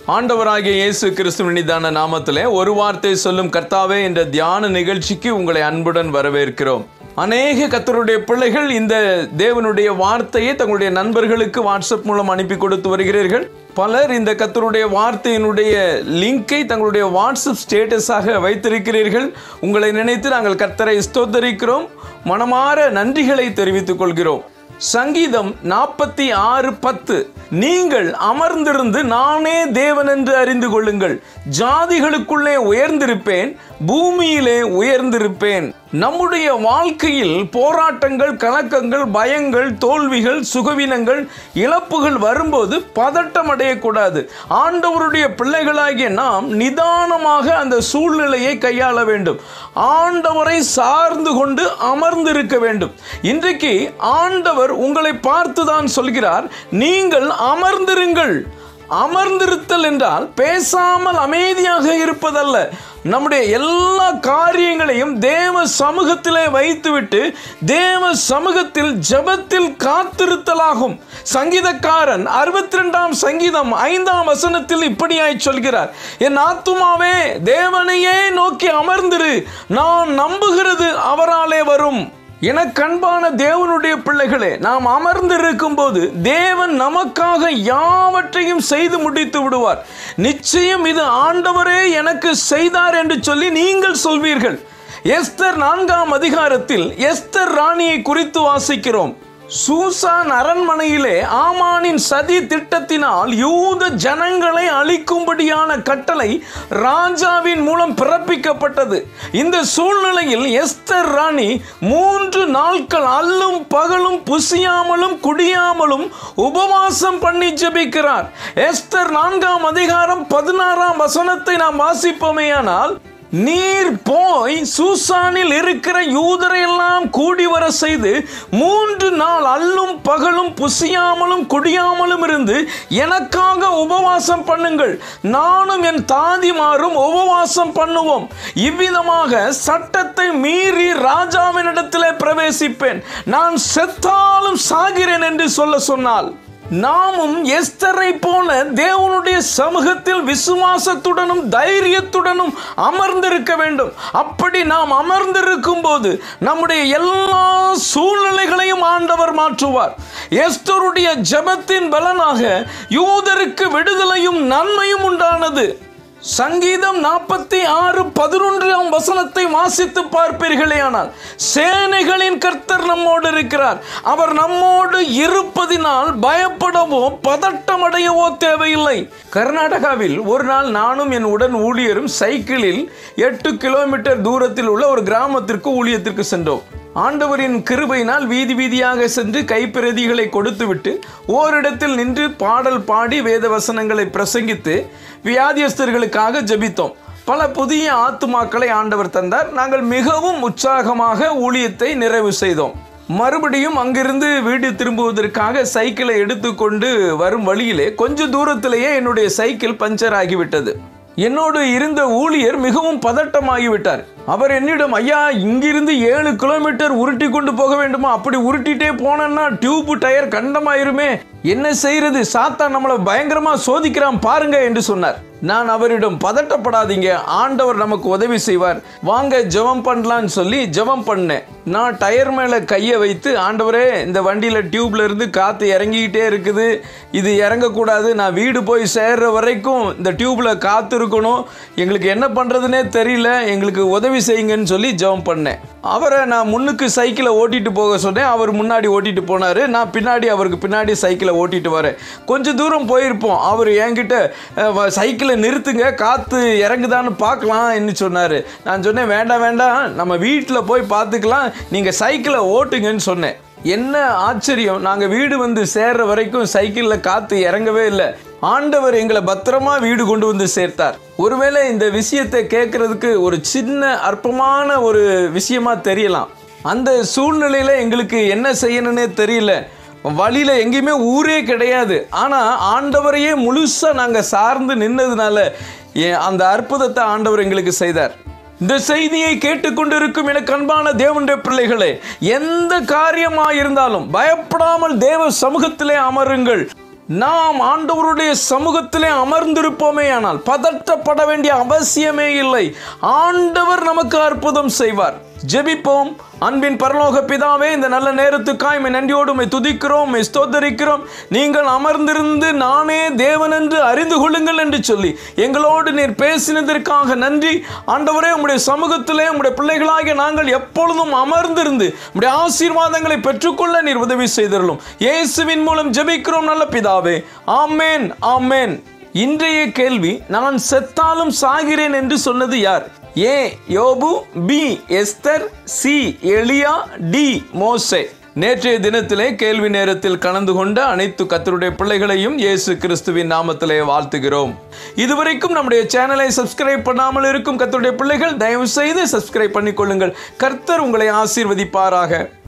ஆண்டவராகிய இயேசு கிறிஸ்துவின் இனிதான நாமத்திலே ஒரு வார்த்தை சொல்லும் கர்த்தாவே என்ற தியான நிகழ்ச்சிக்கு உங்களை அன்புடன் வரவேற்கிறோம் அநேக கத்தருடைய பிள்ளைகள் இந்த தேவனுடைய வார்த்தையை தங்களுடைய நண்பர்களுக்கு வாட்ஸ்அப் மூலம் அனுப்பி கொடுத்து வருகிறீர்கள் பலர் இந்த கத்தருடைய வார்த்தையினுடைய லிங்கை தங்களுடைய வாட்ஸ்அப் ஸ்டேட்டஸாக வைத்திருக்கிறீர்கள் உங்களை நினைத்து நாங்கள் கர்த்தரை ஸ்தோத்தரிக்கிறோம் மனமாற நன்றிகளை தெரிவித்துக் கொள்கிறோம் சங்கீதம் நாற்பத்தி ஆறு பத்து நீங்கள் அமர்ந்திருந்து நானே தேவன் என்று அறிந்து கொள்ளுங்கள் ஜாதிகளுக்குள்ளே உயர்ந்திருப்பேன் பூமியிலே உயர்ந்திருப்பேன் நம்முடைய வாழ்க்கையில் போராட்டங்கள் கலக்கங்கள் பயங்கள் தோல்விகள் சுகவீனங்கள் இழப்புகள் வரும்போது பதட்டம் அடையக்கூடாது ஆண்டவருடைய பிள்ளைகளாகிய நாம் நிதானமாக அந்த சூழ்நிலையை கையாள வேண்டும் ஆண்டவரை சார்ந்து கொண்டு அமர்ந்திருக்க வேண்டும் இன்றைக்கு ஆண்டவர் உங்களை பார்த்துதான் சொல்கிறார் நீங்கள் அமர்ந்திருங்கள் அமர்ந்திருத்தல் என்றால் பேசாமல் அமைதியாக இருப்பதல்ல நம்முடைய எல்லா காரியங்களையும் தேவ சமூகத்திலே வைத்துவிட்டு தேவ சமூகத்தில் ஜெபத்தில் காத்திருத்தலாகும் சங்கீதக்காரன் அறுபத்தி ரெண்டாம் சங்கீதம் ஐந்தாம் வசனத்தில் இப்படியாய் சொல்கிறார் என் ஆத்துமாவே தேவனையே நோக்கி அமர்ந்திரு நான் நம்புகிறது அவராலே வரும் எனக்கன்பான தேவனுடைய பிள்ளைகளே நாம் அமர்ந்திருக்கும் போது தேவன் நமக்காக யாவற்றையும் செய்து முடித்து விடுவார் நிச்சயம் இது ஆண்டவரே எனக்கு செய்தார் என்று சொல்லி நீங்கள் சொல்வீர்கள் எஸ்தர் நான்காம் அதிகாரத்தில் எஸ்தர் ராணியை குறித்து வாசிக்கிறோம் சூசான் அரண்மனையிலே ஆமானின் சதி திட்டத்தினால் யூத ஜனங்களை அழிக்கும்படியான கட்டளை ராஜாவின் மூலம் பிறப்பிக்கப்பட்டது இந்த சூழ்நிலையில் எஸ்தர் ராணி மூன்று நாட்கள் அல்லும் பகலும் புசியாமலும் குடியாமலும் உபவாசம் பண்ணி ஜெபிக்கிறார் எஸ்தர் நான்காம் அதிகாரம் பதினாறாம் வசனத்தை நாம் வாசிப்போமேயானால் நீர் போய் சூசானில் இருக்கிற யூதரையெல்லாம் கூடி வர செய்து மூன்று நாள் அல்லும் பகலும் புசியாமலும் குடியாமலும் இருந்து எனக்காக உபவாசம் பண்ணுங்கள் நானும் என் தாதிமாரும் உபவாசம் பண்ணுவோம் இவ்விதமாக சட்டத்தை மீறி ராஜாவினிடத்திலே பிரவேசிப்பேன் நான் செத்தாலும் சாகிறேன் என்று சொல்ல சொன்னால் நாமும் எஸ்தரை போல தேவனுடைய சமூகத்தில் விசுவாசத்துடனும் தைரியத்துடனும் அமர்ந்திருக்க வேண்டும் அப்படி நாம் அமர்ந்திருக்கும் போது நம்முடைய எல்லா சூழ்நிலைகளையும் ஆண்டவர் மாற்றுவார் எஸ்தருடைய ஜெபத்தின் பலனாக யூதருக்கு விடுதலையும் நன்மையும் உண்டானது சங்கீதம் நாற்பத்தி ஆறு பதினொன்றாம் வசனத்தை வாசித்து பார்ப்பீர்களே ஆனால் சேனைகளின் கர்த்தர் நம்மோடு இருக்கிறார் அவர் நம்மோடு இருப்பதினால் பயப்படவோ பதட்டமடையவோ தேவையில்லை கர்நாடகாவில் ஒரு நாள் நானும் என் உடன் ஊழியரும் சைக்கிளில் எட்டு கிலோமீட்டர் தூரத்தில் உள்ள ஒரு கிராமத்திற்கு ஊழியத்திற்கு சென்றோம் ஆண்டவரின் கிருபையினால் வீதி வீதியாக சென்று கைப்பிரதிகளை கொடுத்துவிட்டு ஓரிடத்தில் நின்று பாடல் பாடி வேத வசனங்களை பிரசங்கித்து வியாதியஸ்தர்களுக்காக ஜெபித்தோம் பல புதிய ஆத்துமாக்களை ஆண்டவர் தந்தார் நாங்கள் மிகவும் உற்சாகமாக ஊழியத்தை நிறைவு செய்தோம் மறுபடியும் அங்கிருந்து வீடு திரும்புவதற்காக சைக்கிளை எடுத்துக்கொண்டு வரும் வழியிலே கொஞ்ச தூரத்திலேயே என்னுடைய சைக்கிள் பஞ்சர் ஆகிவிட்டது என்னோடு இருந்த ஊழியர் மிகவும் பதட்டமாகிவிட்டார் அவர் என்னிடம் ஐயா இங்கிருந்து ஏழு கிலோமீட்டர் உருட்டி கொண்டு போக வேண்டுமா அப்படி உருட்டிட்டே போனேன்னா டியூப் டயர் கண்டமாயிருமே என்ன செய்யறது சாத்தா நம்மளை பயங்கரமா சோதிக்கிறான் பாருங்க என்று சொன்னார் நான் அவரிடம் பதட்டப்படாதீங்க ஆண்டவர் நமக்கு உதவி செய்வார் வாங்க ஜெபம் பண்ணலான்னு சொல்லி ஜெபம் பண்ணேன் நான் டயர் மேலே கையை வைத்து ஆண்டவரே இந்த வண்டியில் டியூப்ல இருந்து காற்று இறங்கிக்கிட்டே இருக்குது இது இறங்கக்கூடாது நான் வீடு போய் சேர்ற வரைக்கும் இந்த டியூப்ல காற்று இருக்கணும் எங்களுக்கு என்ன பண்ணுறதுனே தெரியல எங்களுக்கு உதவி செய்யுங்கன்னு சொல்லி ஜெபம் பண்ணேன் அவரை நான் முன்னுக்கு சைக்கிளை ஓட்டிட்டு போக சொன்னேன் அவர் முன்னாடி ஓட்டிட்டு போனார் நான் பின்னாடி அவருக்கு பின்னாடி சைக்கிளை ஓட்டிட்டு வரேன் கொஞ்சம் தூரம் போயிருப்போம் அவர் என்கிட்ட அஹ், வ- சைக்கிளை நிறுத்துங்க காற்று இறங்குதான்னு பார்க்கலாம்னு சொன்னார் நான் சொன்னேன் வேண்டாம் வேண்டாம் நம்ம வீட்டில் போய் பார்த்துக்கலாம் நீங்கள் சைக்கிளை ஓட்டுங்கன்னு சொன்னேன் என்ன ஆச்சரியம் நாங்கள் வீடு வந்து சேர்ற வரைக்கும் சைக்கிளில் காற்று இறங்கவே இல்லை ஆண்டவர் எங்களை பத்திரமா வீடு கொண்டு வந்து சேர்த்தார் ஒருவேளை இந்த விஷயத்தை கேட்கறதுக்கு ஒரு சின்ன அற்பமான ஒரு விஷயமா தெரியலாம் அந்த சூழ்நிலையில எங்களுக்கு என்ன செய்யணும்னே தெரியல வழியில எங்கேயுமே ஊரே கிடையாது ஆனா ஆண்டவரையே முழுசா நாங்க சார்ந்து நின்னதுனால ஏ- அந்த அற்புதத்தை ஆண்டவர் எங்களுக்கு செய்தார் இந்த செய்தியை கேட்டுக்கொண்டிருக்கும் எனக்கு அன்பான தேவனுடைய பிள்ளைகளே எந்த காரியமாக இருந்தாலும் பயப்படாமல் தேவ சமூகத்திலே அமருங்கள் நாம் ஆண்டவருடைய சமூகத்திலே அமர்ந்திருப்போமே ஆனால் பதட்டப்பட வேண்டிய அவசியமே இல்லை ஆண்டவர் நமக்கு அற்புதம் செய்வார் ஜெபிப்போம் அன்பின் பரலோக பிதாவே இந்த நல்ல நேரத்துக்காய் உம்மை நன்றியோடு உம்மை துதிக்கிறோம் உம்மை ஸ்தோத்தரிக்கிறோம் நீங்கள் அமர்ந்திருந்து நானே தேவன் என்று அறிந்து கொள்ளுங்கள் என்று சொல்லி எங்களோடு நீர் பேசினதற்காக நன்றி ஆண்டவரே உம்முடைய சமூகத்திலே உம்முடைய பிள்ளைகளாகிய நாங்கள் எப்பொழுதும் அமர்ந்திருந்து உம்முடைய ஆசீர்வாதங்களை பெற்றுக்கொள்ள நீர் உதவி செய்தருளும் இயேசுவின் மூலம் ஜெபிக்கிறோம் நல்ல பிதாவே ஆமேன் ஆமேன் இன்றைய கேள்வி நான் செத்தாலும் சாகிறேன் என்று சொன்னது யார் A Yobu B Esther C Eliya D Mose நேற்றைய தினத்திலே கேள்வி நேரத்தில் கலந்து கொண்ட அனைத்து கத்தருடைய பிள்ளைகளையும் இயேசு கிறிஸ்துவின் நாமத்திலே வாழ்த்துகிறோம் இதுவரைக்கும் நம்முடைய சேனலை சப்ஸ்கிரைப் பண்ணாமல் இருக்கும் கத்தருடைய பிள்ளைகள் தயவு செய்து சப்ஸ்கிரைப் பண்ணிக்கொள்ளுங்கள் கர்த்தர் உங்களை ஆசீர்வதிப்பாராக